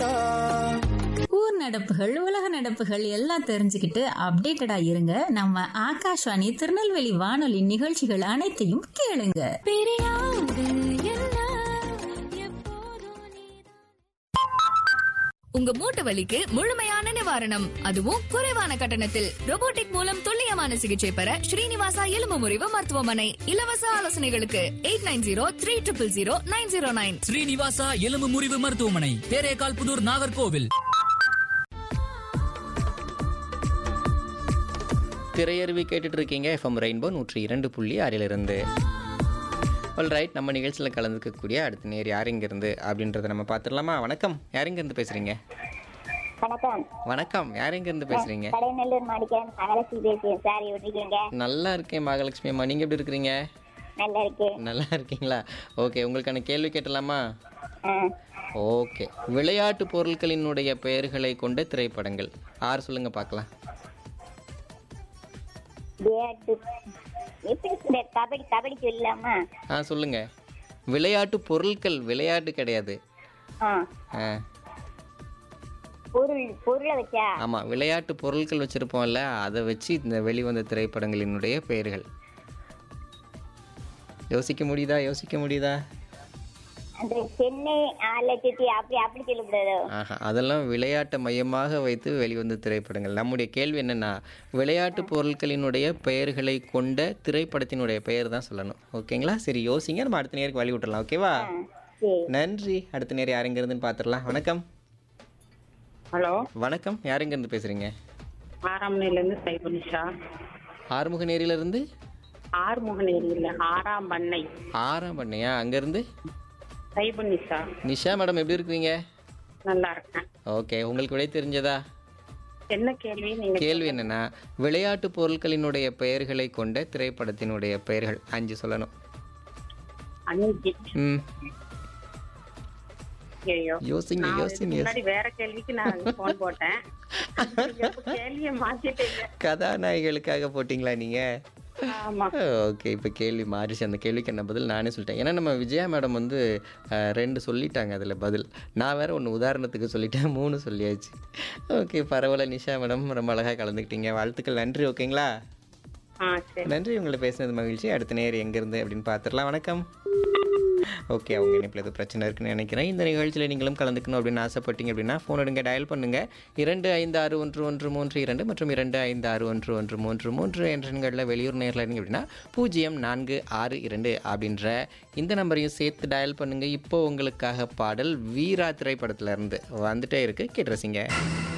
ஊர் நடப்புகள் உலக நடப்புகள் எல்லாம் தெரிஞ்சுக்கிட்டு அப்டேட்டடா இருங்க நம்ம ஆகாஷ்வாணி திருநெல்வேலி வானொலி நிகழ்ச்சிகள் அனைத்தையும் கேளுங்க உங்க மூட்டு வலிக்கு முழுமையான நிவாரணம் அதுவும் குறைவான கட்டணத்தில் robotic மூலம் துல்லியமான சிகிச்சை பெற ஸ்ரீனிவாசா எலும்பு முறிவு மருத்துவமனை இலவச ஆலோசனைகளுக்கு eight nine zero three triple zero nine zero nine Srinivasa எலும்பு முறிவு மருத்துவமனை தேரேகால் புதூர் நாகர்கோவில் திரையருவி கேட்டுட்டு இருக்கீங்க எஃப்எம் ரெயின்போ நூற்றி இரண்டு புள்ளி ஆறிலிருந்து ஆல் ரைட் நம்ம நிகழ்ச்சியில் கலந்துக்கக்கூடிய அடுத்த நேர் யார் இருந்து அப்படின்றத நம்ம பார்த்துடலாமா வணக்கம் யார் இருந்து பேசுறீங்க வணக்கம் வணக்கம் யார் இருந்து பேசுறீங்க கடைநல்லூர் மாடிக்கிறேன் மகாலட்சுமி பேசுறேன் சார் எப்படி இருக்கீங்க நல்லா இருக்கேன் மகாலட்சுமி அம்மா நீங்கள் எப்படி இருக்கிறீங்க நல்லா இருக்கு நல்லா இருக்கீங்களா ஓகே உங்களுக்கான கேள்வி கேட்டலாமா ஆ, ஓகே விளையாட்டு பொருட்களினுடைய பெயர்களை கொண்ட திரைப்படங்கள் ஆறு சொல்லுங்க பார்க்கலாம் விளையாட்டு எப்படி சொல்ற? கபடி கபடி சொல்லலாமா ஆ சொல்லுங்க விளையாட்டு பொருட்கள் விளையாட்டு கிடையாது ஆ, ஆ பொருள் பொருளை வச்சா ஆமாம் விளையாட்டு பொருட்கள் வச்சுருப்போம்ல அதை வச்சு இந்த வெளிவந்த திரைப்படங்களினுடைய பெயர்கள் யோசிக்க முடியுதா யோசிக்க முடியுதா அந்த சென்னை ஆறு லட்சத்தி அப்படி அப்படி சொல்லக்கூடாதோ ஆஹா அதெல்லாம் விளையாட்டை மையமாக வைத்து வெளிவந்த திரைப்படங்கள் நம்முடைய கேள்வி என்னென்னா விளையாட்டு பொருட்களினுடைய பெயர்களை கொண்ட திரைப்படத்தினுடைய பெயர் தான் சொல்லணும் ஓகேங்களா சரி யோசிங்க நம்ம அடுத்த நேருக்கு வழி விட்டுறலாம் ஓகேவா ஆ, சரி நன்றி அடுத்த நேரம் யாருங்கிறதுன்னு பார்த்துடலாம் வணக்கம் ஹலோ வணக்கம் யாருங்கிருந்து பேசுகிறீங்க ஆறாம்நேரிலேருந்து சைபனிஷா ஆறுமுக நேரிலிருந்து ஆறுமுகநேரி இல்லை ஆறாம் பண்ணை ஆறாம் பண்ணையா அங்கேருந்து சைபனிஷா நிஷா மேடம் எப்படி இருக்கிறீங்க நல்லா இருக்கேன் ஓகே உங்களுக்கு விடை தெரிஞ்சதா என்ன கேள்வி நீங்க கேள்வி என்னன்னா விளையாட்டு பொருட்களினுடைய பெயர்களை கொண்ட திரைப்படத்தினுடைய பெயர்கள் அஞ்சு சொல்லணும் அஞ்சு ம் ஐயோ யோசிங்க நான் இதுக்கு யோசிங்க முன்னாடி வேற கேள்விக்கு நான் போன் போட்டேன் நீங்க இப்ப கேள்வியை மாத்திட்டீங்க கதாநாயகிகளுக்காக போட்டிங்களா நீங்க ஆமா ஓகே இப்போ கேள்வி மாறிச்சு அந்த கேள்விக்கு என்ன பதில் நானே சொல்லிட்டேன் ஏன்னா நம்ம விஜயா மேடம் வந்து அஹ், ரெண்டு சொல்லிட்டாங்க அதில் பதில் நான் வேற ஒன்று உதாரணத்துக்கு சொல்லிட்டேன் மூணு சொல்லியாச்சு ஓகே பரவாயில்ல நிஷா மேடம் ரொம்ப அழகாக கலந்துக்கிட்டீங்க வாழ்த்துக்கள் நன்றி ஓகேங்களா ஆ சரி நன்றி உங்களை பேசுனது மகிழ்ச்சி அடுத்த நேர் எங்கேருந்து அப்படின்னு பார்த்துடலாம் வணக்கம் ஓகே அவங்க இணைப்பில் எதுவும் பிரச்சனை இருக்குன்னு நினைக்கிறேன் இந்த நிகழ்ச்சியில் நீங்களும் கலந்துக்கணும் அப்படின்னு ஆசைப்பட்டீங்க அப்படின்னா ஃபோன் எடுங்க டயல் பண்ணுங்க இரண்டு ஐந்து ஆறு ஒன்று ஒன்று மூன்று இரண்டு மற்றும் இரண்டு ஐந்து ஆறு ஒன்று ஒன்று மூன்று மூன்று என்ற எண்களில் வெளியூர் நேரில் இருந்தீங்க அப்படின்னா பூஜ்ஜியம் நான்கு ஆறு இரண்டு அப்படின்ற இந்த நம்பரையும் சேர்த்து டயல் பண்ணுங்க இப்போ உங்களுக்காக பாடல் வீரா திரைப்படத்துல இருந்து வந்துட்டே இருக்கு கேட்டு ரசிங்க